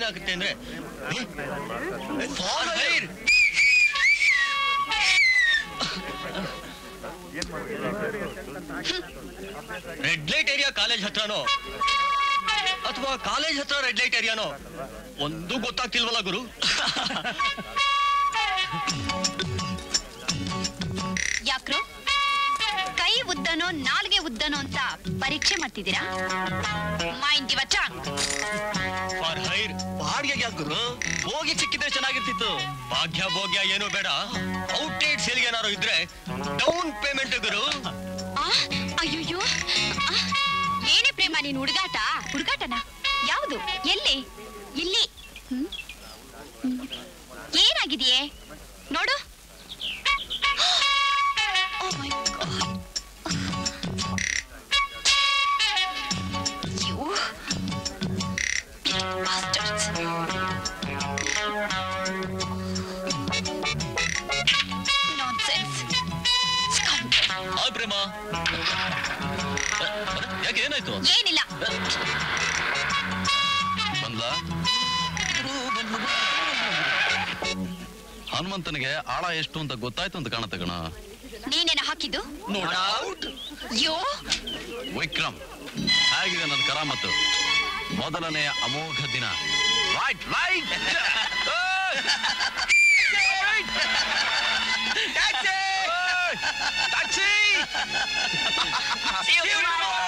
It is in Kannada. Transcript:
ಏನಾಗುತ್ತೆ ಅಂದ್ರೆ for hire red light area college ಹತ್ರನೋ ಅಥವಾ ಕಾಲೇಜ್ ಹತ್ರ ರೆಡ್ ಲೈಟ್ ಏರಿಯಾನೋ ಒಂದು ಗೊತ್ತಾಗ್ತಿಲ್ವಲ್ಲ ಗುರು ಯಾಕ್ರೋ ಕೈ ಉದ್ದನೋ ನಾಲ್ಗೆ ಉದ್ದನೋ ಅಂತ ಪರೀಕ್ಷೆ ಮಾಡ್ತಿದ್ದೀರಾ mind your tongue for hire ಬಾಡಿಗೆ ಯಾಕೆ ಗುರು ಹೋಗಿ ಸಿಕ್ಕಿದ್ರೆ ಚೆನ್ನಾಗಿರ್ತಿತ್ತು ಭಾಗ್ಯ ಭೋಗ್ಯ ಏನು ಬೇಡ ಔಟ್ಲೇಟ್ ಸೇಲ್ಗೆ ಏನಾರು ಇದ್ರೆ ಡೌನ್ ಪೇಮೆಂಟ್ ಗುರು ಆ, ಅಯ್ಯಯ್ಯೋ ಆ, ಏನೇ ಪ್ರೇಮ ನೀನು ಹುಡುಗಾಟ ಹುಡುಗಾಟನ ಯಾವುದು ಎಲ್ಲಿ ಇಲ್ಲಿ ಹ್ಮ್? ಹ್ಮ್. ಏನಾಗಿದೆಯೇ ನೋಡು Oh my God. You bastards. Nonsense. Scoundrel. ಆ ಪ್ರೇಮ ಯಾಕೆ ಏನಾಯ್ತು ಏನಿಲ್ಲ ಬಂದ್ಲ ಹನುಮಂತನಿಗೆ ಆಳ ಎಷ್ಟು ಅಂತ ಗೊತ್ತಾಯ್ತು ಅಂತ ಕಾಣತ್ತೆ ಗಣ ನೀನೇನ ಹಾಕಿದ್ದು ನೋಡ ಯೋ ವಿಕ್ರಮ್ ಹೇಗಿದೆ ನನ್ನ ಕರಾಮತ್ತು ಮೊದಲನೆಯ ಅಮೋಘ ದಿನ ರೈಟ್ ರೈಟ್ ಟ್ಯಾಕ್ಸಿ